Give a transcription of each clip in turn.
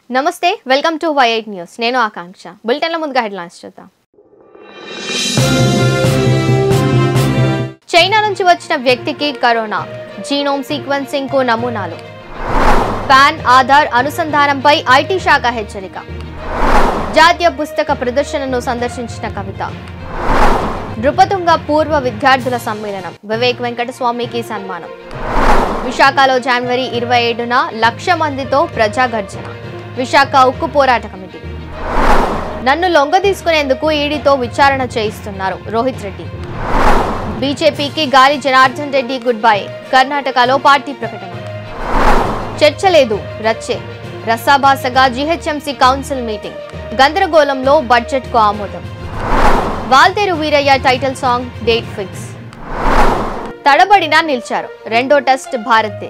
నమస్తే welcome to Y eight news నేను ఆకాంక్ష బులెటిన్ల ముందుగా హెడ్లైన్స్ చూద్దాం చైనా నుంచి వచ్చిన వ్యక్తికి కరోనా జీనోమ్ సీక్వెన్సింగ్ కు నమూనాలు పాన్ ఆధార్ అనుసంధానంపై ఐటీ శాఖ హెచ్చరిక జాతీయ పుస్తక ప్రదర్శనను సందర్శించిన కవిత నృపతుంగ పూర్వ విద్యార్థుల సమ్మేళనం వివేక్ వెంకటస్వామికి సన్మానం విశాఖలో జనవరి ఇరవై ఏడున లక్ష మందితో ప్రజాగర్జన విశాఖ ఉక్కు పోరాట కమిటీ నన్ను లొంగ తీసుకునేందుకు ఈడీతో విచారణ చేయిస్తున్నారు రోహిత్ రెడ్డి బీజేపీకి గాలి జనార్దన్ రెడ్డి గుడ్ బై కర్ణాటకలో పార్టీ ప్రకటన చర్చ లేదు రచ్చే రసాభాసగా జీహెచ్ఎంసీ కౌన్సిల్ మీటింగ్ గందరగోళంలో బడ్జెట్కు ఆమోదం Waltair Veerayya title song date fix తడబడినా నిలిచారు రెండో టెస్ట్ భారత్దే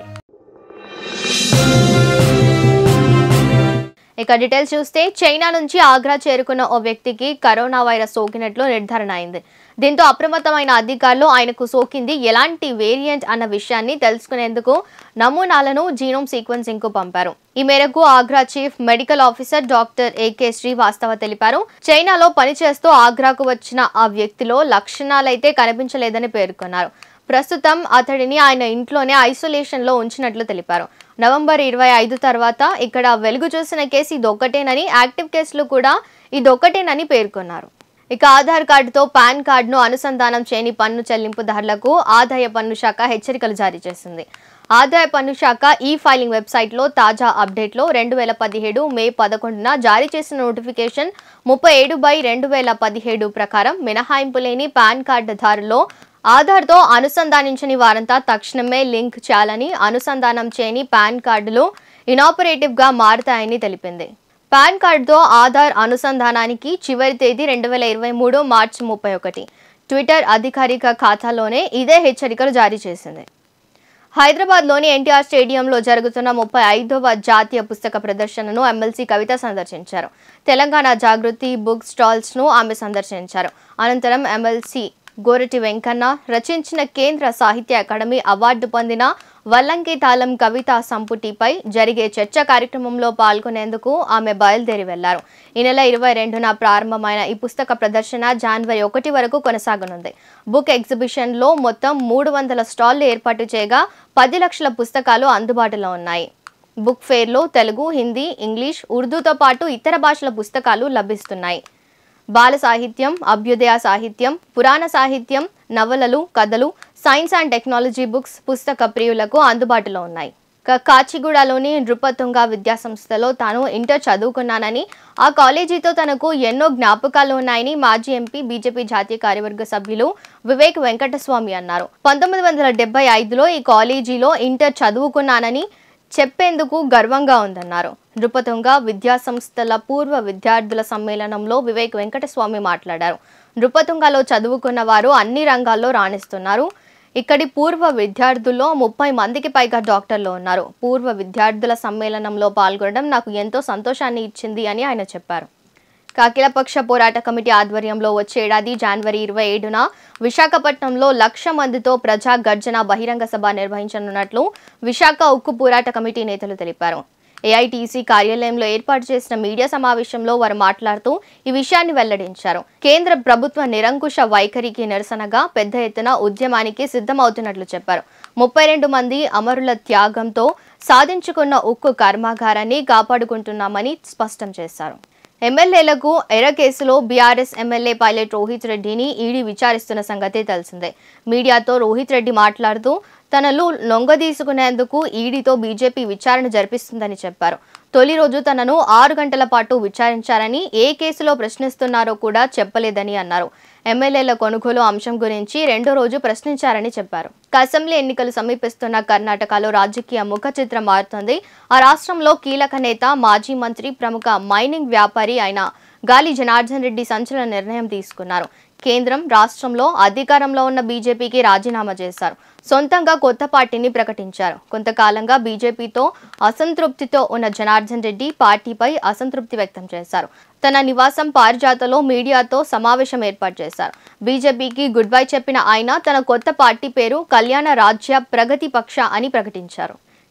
ఇక డీటెయిల్స్ చూస్తే చైనా నుంచి ఆగ్రా చేరుకున్న ఓ వ్యక్తికి కరోనా వైరస్ సోకినట్లు నిర్ధారణ అయింది దీంతో అప్రమత్తమైన అధికారులు ఆయనకు సోకింది ఎలాంటి వేరియంట్ అన్న విషయాన్ని తెలుసుకునేందుకు నమూనాలను జీనోమ్ సీక్వెన్సింగ్ కు పంపారు ఈ మేరకు Agra chief medical officer doctor AK Srivastava తెలిపారు చైనాలో పనిచేస్తూ ఆగ్రాకు వచ్చిన ఆ వ్యక్తిలో లక్షణాలైతే కనిపించలేదని పేర్కొన్నారు ప్రస్తుతం అతడిని ఆయన ఇంట్లోనే ఐసోలేషన్ లో ఉంచినట్లు తెలిపారు నవంబర్ ఇరవై ఐదు తర్వాత ఇక్కడ వెలుగు చూసిన కేసు ఇదొక్కటేనని యాక్టివ్ కేసులు కూడా ఇదొక్కటేనని పేర్కొన్నారు ఇక ఆధార్ కార్డుతో పాన్ కార్డును అనుసంధానం చేయని పన్ను చెల్లింపుదారులకు ఆదాయ పన్ను శాఖ హెచ్చరికలు జారీ చేసింది ఆదాయ పన్ను శాఖ ఈ ఫైలింగ్ వెబ్సైట్లో తాజా అప్డేట్లో రెండు వేల పదిహేడు మే పదకొండున జారీ చేసిన నోటిఫికేషన్ ముప్పై ఏడు బై రెండు వేల పదిహేడు ప్రకారం మినహాయింపు లేని పాన్ కార్డుదారులో ఆధార్తో అనుసంధానించని వారంతా తక్షణమే లింక్ చేయాలని అనుసంధానం చేయని పాన్ కార్డులు ఇనాపరేటివ్గా మారుతాయని తెలిపింది పాన్ కార్డుతో ఆధార్ అనుసంధానానికి చివరి తేదీ రెండు వేల ఇరవై మూడు మార్చి ముప్పై ఒకటి ట్విట్టర్ అధికారిక ఖాతాలోనే ఇదే హెచ్చరికలు జారీ చేసింది హైదరాబాద్లోని ఎన్టీఆర్ స్టేడియంలో జరుగుతున్న ముప్పై ఐదవ జాతీయ పుస్తక ప్రదర్శనను ఎమ్మెల్సీ కవిత సందర్శించారు తెలంగాణ జాగృతి బుక్ స్టాల్స్ను ఆమె సందర్శించారు అనంతరం ఎమ్మెల్సీ గోరటి వెంకన్న రచించిన కేంద్ర సాహిత్య అకాడమీ అవార్డు పొందిన వల్లంకి తాళం కవిత సంపుటిపై జరిగే చర్చ కార్యక్రమంలో పాల్గొనేందుకు ఆమె బయలుదేరి వెళ్లారు ఈ నెల ఇరవై రెండున ప్రారంభమైన ఈ పుస్తక ప్రదర్శన జనవరి ఒకటి వరకు కొనసాగనుంది బుక్ ఎగ్జిబిషన్లో మొత్తం మూడు వందల స్టాళ్లు ఏర్పాటు చేయగా పది లక్షల పుస్తకాలు అందుబాటులో ఉన్నాయి బుక్ ఫేర్లో తెలుగు హిందీ ఇంగ్లీష్ ఉర్దూతో పాటు ఇతర భాషల పుస్తకాలు లభిస్తున్నాయి బాల సాహిత్యం అభ్యుదయ సాహిత్యం పురాణ సాహిత్యం నవలలు కథలు సైన్స్ అండ్ టెక్నాలజీ బుక్స్ పుస్తక ప్రియులకు అందుబాటులో ఉన్నాయి క- కాచిగూడలోని నృపతుంగ విద్యాసంస్థలో తాను ఇంటర్ చదువుకున్నానని ఆ కాలేజీతో తనకు ఎన్నో జ్ఞాపకాలు ఉన్నాయని మాజీ ఎంపీ బీజేపీ జాతీయ కార్యవర్గ సభ్యులు వివేక్ వెంకటస్వామి అన్నారు పంతొమ్మిది వందల డెబ్బై ఐదులో ఈ కాలేజీలో ఇంటర్ చదువుకున్నానని చెప్పేందుకు గర్వంగా ఉందన్నారు నృపతుంగ విద్యా సంస్థల పూర్వ విద్యార్థుల సమ్మేళనంలో వివేక్ వెంకటస్వామి మాట్లాడారు నృపతుంగలో చదువుకున్న వారు అన్ని రంగాల్లో రాణిస్తున్నారు ఇక్కడి పూర్వ విద్యార్థుల్లో ముప్పై మందికి పైగా డాక్టర్లు ఉన్నారు పూర్వ విద్యార్థుల సమ్మేళనంలో పాల్గొనడం నాకు ఎంతో సంతోషాన్ని ఇచ్చింది అని ఆయన చెప్పారు అఖిలపక్ష పోరాట కమిటీ ఆధ్వర్యంలో వచ్చే ఏడాది జనవరి ఇరవై ఏడున విశాఖపట్నంలో లక్ష మందితో ప్రజా గర్జన బహిరంగ సభ నిర్వహించనున్నట్లు విశాఖ ఉక్కు పోరాట కమిటీ నేతలు తెలిపారు ఏఐటీసీ కార్యాలయంలో ఏర్పాటు చేసిన మీడియా సమావేశంలో వారు మాట్లాడుతూ ఈ విషయాన్ని వెల్లడించారు కేంద్ర ప్రభుత్వ నిరంకుశ వైఖరికి నిరసనగా పెద్ద ఎత్తున ఉద్యమానికి సిద్ధమవుతున్నట్లు చెప్పారు ముప్పై రెండు మంది అమరుల త్యాగంతో సాధించుకున్న ఉక్కు కర్మాగారాన్ని కాపాడుకుంటున్నామని స్పష్టం చేశారు ఎమ్మెల్యేలకు ఎర్ర కేసులో బీఆర్ఎస్ ఎమ్మెల్యే పైలట్ రోహిత్ రెడ్డిని ఈడీ విచారిస్తున్న సంగతి తెలిసిందే మీడియాతో రోహిత్ రెడ్డి మాట్లాడుతూ తనను లొంగదీసుకునేందుకు ఈడీతో బీజేపీ విచారణ జరిపిస్తుందని చెప్పారు తొలి రోజు తనను ఆరు గంటల పాటు విచారించారని ఏ కేసులో ప్రశ్నిస్తున్నారో కూడా చెప్పలేదని అన్నారు ఎమ్మెల్యేల కొనుగోలు అంశం గురించి రెండో రోజు ప్రశ్నించారని చెప్పారు ఇక అసెంబ్లీ ఎన్నికలు సమీపిస్తున్న కర్ణాటకలో రాజకీయ ముఖ చిత్రం మారుతోంది ఆ రాష్ట్రంలో కీలక నేత మాజీ మంత్రి ప్రముఖ మైనింగ్ వ్యాపారి అయిన గాలి జనార్దన్ రెడ్డి సంచలన నిర్ణయం తీసుకున్నారు కేంద్రం రాష్ట్రంలో అధికారంలో ఉన్న బీజేపీకి రాజీనామా చేశారు సొంతంగా కొత్త పార్టీని ప్రకటించారు కొంతకాలంగా బీజేపీతో అసంతృప్తితో ఉన్న జనార్దన్ రెడ్డి పార్టీపై అసంతృప్తి వ్యక్తం చేశారు తన నివాసం పారిజాతలో మీడియాతో సమావేశం ఏర్పాటు చేశారు బీజేపీకి గుడ్ బై చెప్పిన ఆయన తన కొత్త పార్టీ పేరు కళ్యాణ రాజ్య ప్రగతి పక్ష అని ప్రకటించారు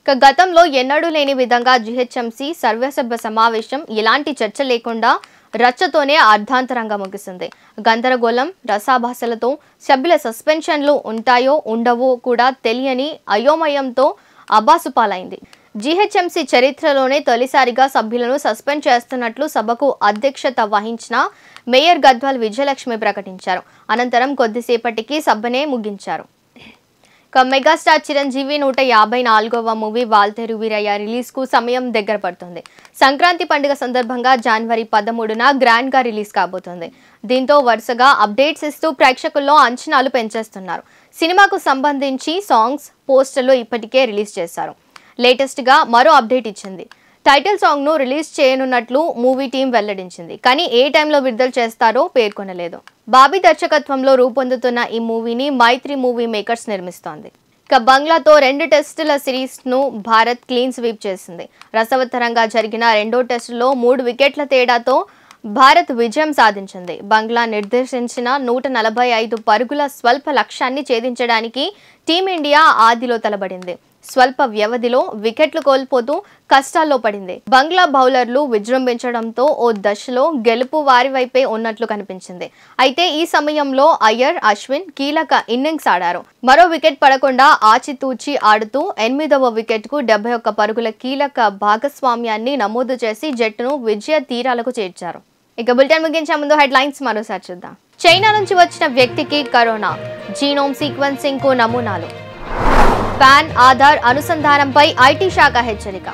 ఇక గతంలో ఎన్నడూ లేని విధంగా జిహెచ్ఎంసీ సర్వసభ్య సమావేశం ఎలాంటి చర్చ లేకుండా రచ్చతోనే అర్ధాంతరంగా ముగిసింది గందరగోళం రసాభాసలతో సభ్యుల సస్పెన్షన్లు ఉంటాయో ఉండవో కూడా తెలియని అయోమయంతో అబాసుపాలైంది జీహెచ్ఎంసీ చరిత్రలోనే తొలిసారిగా సభ్యులను సస్పెండ్ చేస్తున్నట్లు సభకు అధ్యక్షత వహించిన మేయర్ గద్వాల్ విజయలక్ష్మి ప్రకటించారు అనంతరం కొద్దిసేపటికి సభనే ముగించారు ఇక మెగాస్టార్ చిరంజీవి నూట యాభై నాలుగవ మూవీ వాల్తేరు వీరయ్య రిలీజ్ కు సమయం దగ్గర పడుతుంది సంక్రాంతి పండుగ సందర్భంగా జనవరి పదమూడున గ్రాండ్ గా రిలీజ్ కాబోతుంది దీంతో వరుసగా అప్డేట్స్ ఇస్తూ ప్రేక్షకుల్లో అంచనాలు పెంచేస్తున్నారు సినిమాకు సంబంధించి సాంగ్స్ పోస్టర్లు ఇప్పటికే రిలీజ్ చేశారు లేటెస్ట్ గా మరో అప్డేట్ ఇచ్చింది టైటిల్ సాంగ్ ను రిలీజ్ చేయనున్నట్లు మూవీ టీం వెల్లడించింది కానీ ఏ టైంలో విడుదల చేస్తారో పేర్కొనలేదు బాబీ దర్శకత్వంలో రూపొందుతున్న ఈ మూవీని మైత్రి మూవీ మేకర్స్ నిర్మిస్తోంది ఇక బంగ్లాతో రెండు టెస్టుల సిరీస్ ను భారత్ క్లీన్ స్వీప్ చేసింది రసవత్తరంగా జరిగిన రెండో టెస్టులో మూడు వికెట్ల తేడాతో భారత్ విజయం సాధించింది బంగ్లా నిర్దేశించిన నూట నలభై ఐదు పరుగుల స్వల్ప లక్ష్యాన్ని ఛేదించడానికి టీమిండియా ఆదిలో తలబడింది స్వల్ప వ్యవధిలో వికెట్లు కోల్పోతూ కష్టాల్లో పడింది బంగ్లా బౌలర్లు విజృంభించడంతో ఓ దశలో గెలుపు వారి వైపే ఉన్నట్లు కనిపించింది అయితే ఈ సమయంలో అయ్యర్ అశ్విన్ కీలక ఇన్నింగ్స్ ఆడారు మరో వికెట్ పడకుండా ఆచితూచి ఆడుతూ ఎనిమిదవ వికెట్ కు డెబ్బై ఒక్క పరుగుల కీలక భాగస్వామ్యాన్ని నమోదు చేసి జట్టును విజయ తీరాలకు చేర్చారు ఇక బులెటిన్ ముగించే ముందు హెడ్ లైన్స్ మరోసారి చూద్దాం చైనా నుంచి వచ్చిన వ్యక్తికి కరోనా జీనోమ్ సీక్వెన్సింగ్ కు నమూనాలు పాన్ ఆధార్ అనుసంధానంపై ఐటీ శాఖ హెచ్చరిక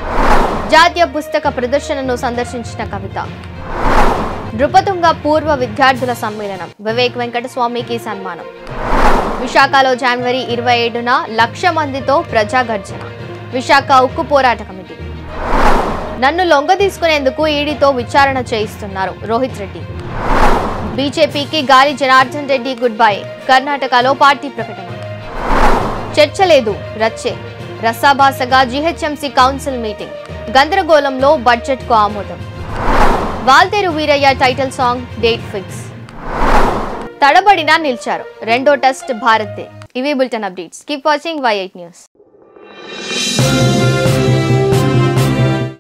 జాతీయ పుస్తక ప్రదర్శనను సందర్శించిన కవిత నృపతుంగ పూర్వ విద్యార్థుల సమ్మేళనం వివేక్ వెంకటస్వామికి సన్మానం విశాఖలో జనవరి ఇరవై ఏడున లక్ష మందితో ప్రజాగర్జన విశాఖ ఉక్కు పోరాట కమిటీ నన్ను లొంగ తీసుకునేందుకు ఈడీతో విచారణ చేయిస్తున్నారు రోహిత్ రెడ్డి బీజేపీకి గాలి జనార్దన్ రెడ్డి గుడ్ బై కర్ణాటకలో పార్టీ ప్రకటన చర్చ లేదు రచ్చే రసాభాసగా జీహెచ్ఎంసీ కౌన్సిల్ మీటింగ్ గందరగోళంలో బడ్జెట్ కు ఆమోదం Waltair Veerayya title song date fix తడబడినా నిలిచారు రెండో టెస్ట్ భారత్దే ఇవి bulletin updates keep watching Y eight news